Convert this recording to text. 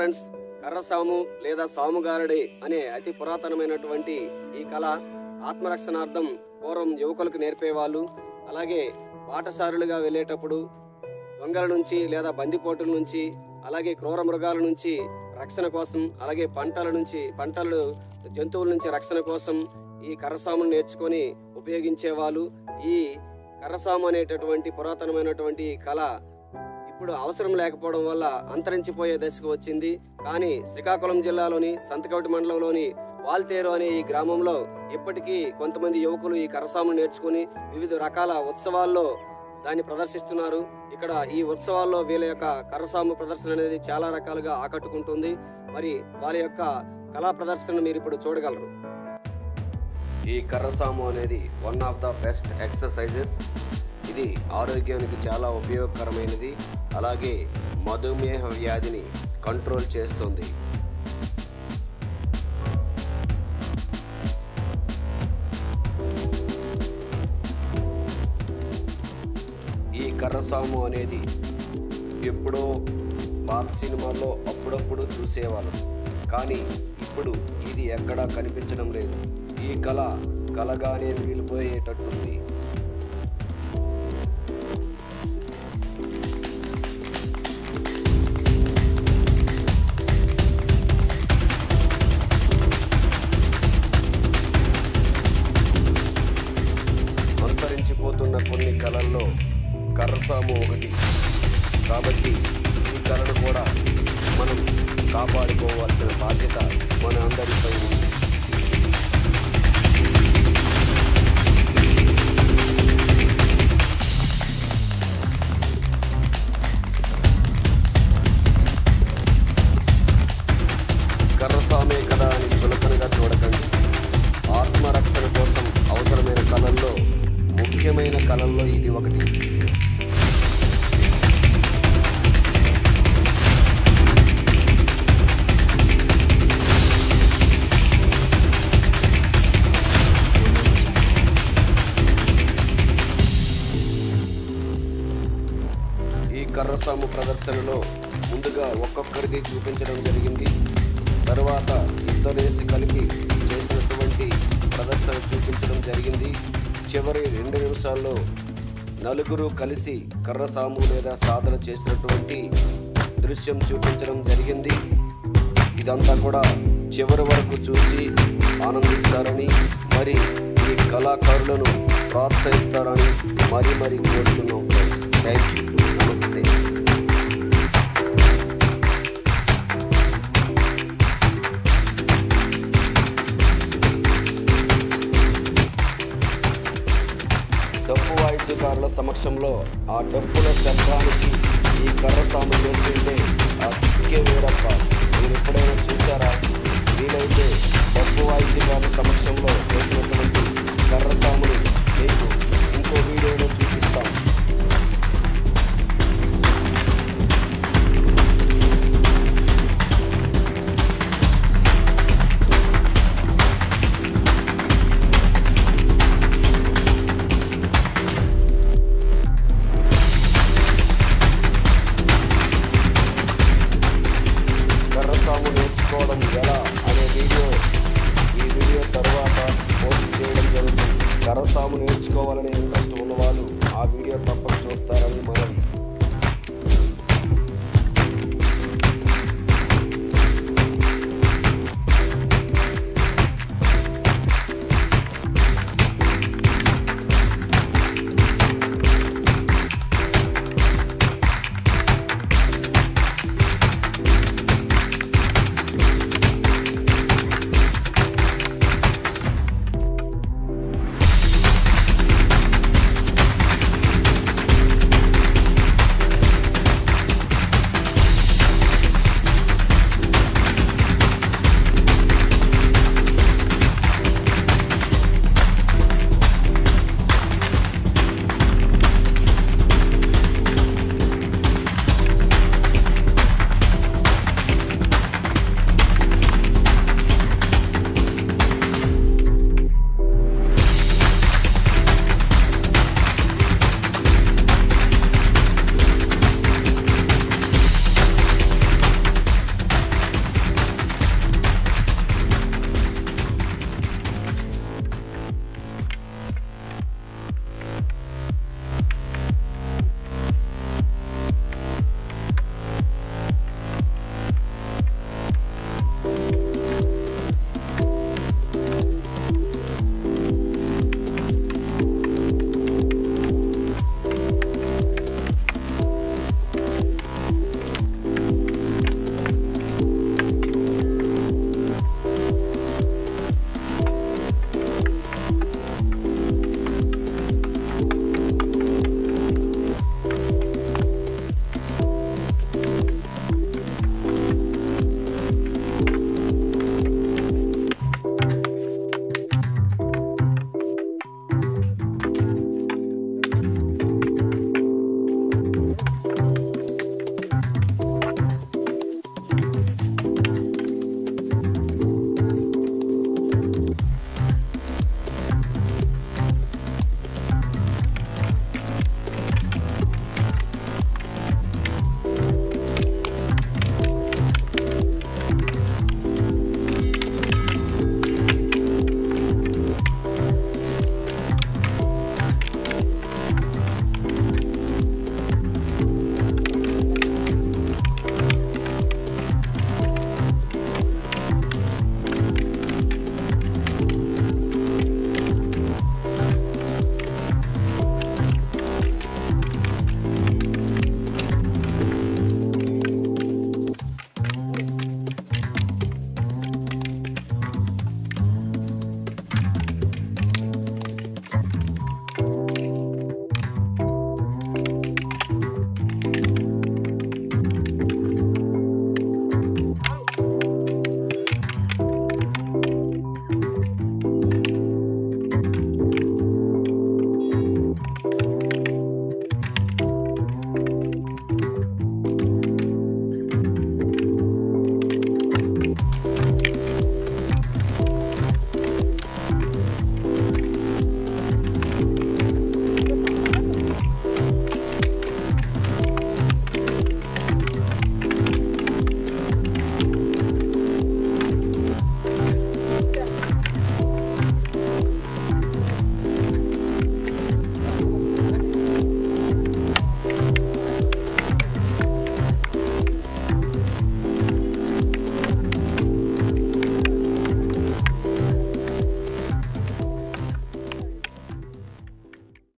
friends కర్రసాము లేదా సాముగారడి అనే అతి పురాతనమైనటువంటి ఈ కళ ఆత్మరక్షణార్థం పూర్వం యువకులకు నేర్పేవాళ్ళు అలాగే బాటసారులుగా వెళ్ళేటప్పుడు దొంగల నుంచి లేదా బందిపోటుల నుంచి అలాగే క్రూర మృగాల నుంచి రక్షణ కోసం అలాగే పంటల నుంచి పంటలు జంతువుల నుంచి రక్షణ కోసం ఈ కర్రసామును నేర్చుకొని ఉపయోగించేవాళ్ళు ఈ కర్రసాము అనేటటువంటి పురాతనమైనటువంటి ఈ కళ ఇప్పుడు అవసరం లేకపోవడం వల్ల అంతరించిపోయే దశకు వచ్చింది కానీ శ్రీకాకుళం జిల్లాలోని సంతకవటి మండలంలోని వాల్తేరు అనే ఈ గ్రామంలో ఇప్పటికీ కొంతమంది యువకులు ఈ కరసామును నేర్చుకుని వివిధ రకాల ఉత్సవాల్లో దాన్ని ప్రదర్శిస్తున్నారు ఇక్కడ ఈ ఉత్సవాల్లో వీళ్ళ యొక్క కరసాము ప్రదర్శన అనేది చాలా రకాలుగా ఆకట్టుకుంటుంది మరి వాళ్ళ యొక్క కళా ప్రదర్శనను మీరు ఇప్పుడు చూడగలరు ఈ కర్రసాము అనేది one of the best exercises ఇది ఆరోగ్యానికి చాలా ఉపయోగకరమైనది అలాగే మధుమేహ వ్యాధిని కంట్రోల్ చేస్తుంది ఈ కర్రసాము అనేది ఎప్పుడో పాత సినిమాల్లో అప్పుడప్పుడు చూసేవాళ్ళం కానీ ఇప్పుడు ఇది ఎక్కడా కనిపించడం లేదు ఈ కళ కలగానే మిగిలిపోయేటట్టుంది అంతరించిపోతున్న కొన్ని కళల్లో కర్రసాము ఒకటి కాబట్టి ఈ కళను కూడా మనం కాపాడుకోవాల్సిన బాధ్యత మన అందరిపై ఉంది కర్రస్వామే కదా అని చులకనగా చూడకండి ఆత్మరక్షణ కోసం అవసరమైన కళల్లో ముఖ్యమైన కళల్లో ఇది ఒకటి ఈ కర్రసాము ప్రదర్శనలో ముందుగా ఒక్కొక్కరిది చూపించడం జరిగింది తరువాత ఇద్దరేసి కలిపి చేసినటువంటి ప్రదర్శన చూపించడం జరిగింది చివరి రెండు నిమిషాల్లో నలుగురు కలిసి కర్రసాము లేదా సాధన చేసినటువంటి దృశ్యం చూపించడం జరిగింది ఇదంతా కూడా చివరి వరకు చూసి ఆనందిస్తారని మరి ఈ కళాకారులను ప్రోత్సహిస్తారని మరీ మరీ కోరుతున్నాం ఫ్రెండ్స్ థ్యాంక్ యూ నమస్తే డప్పు వాయిద్యకారుల సమక్షంలో ఆ డప్పుల శబ్దానికి ఈ కర్ర సాము చేస్తుంటే ఆ కిక్కే వేరప్ప మీరు ఎప్పుడైనా చూసారా వీలైతే డప్పు వాయిద్యకారుల సమక్షంలో చేసినటువంటి కర్ర సాముని మీకు ఇంకో వీడియోలో చూపిస్తాం కర్రసాము నేర్చుకోవడం ఎలా అనే వీడియో ఈ వీడియో తర్వాత పోస్ట్ చేయడం జరుగుతుంది కర్రసాము నేర్చుకోవాలనే ఇంట్రెస్ట్ ఉన్నవాళ్ళు ఆ వీడియో తప్పక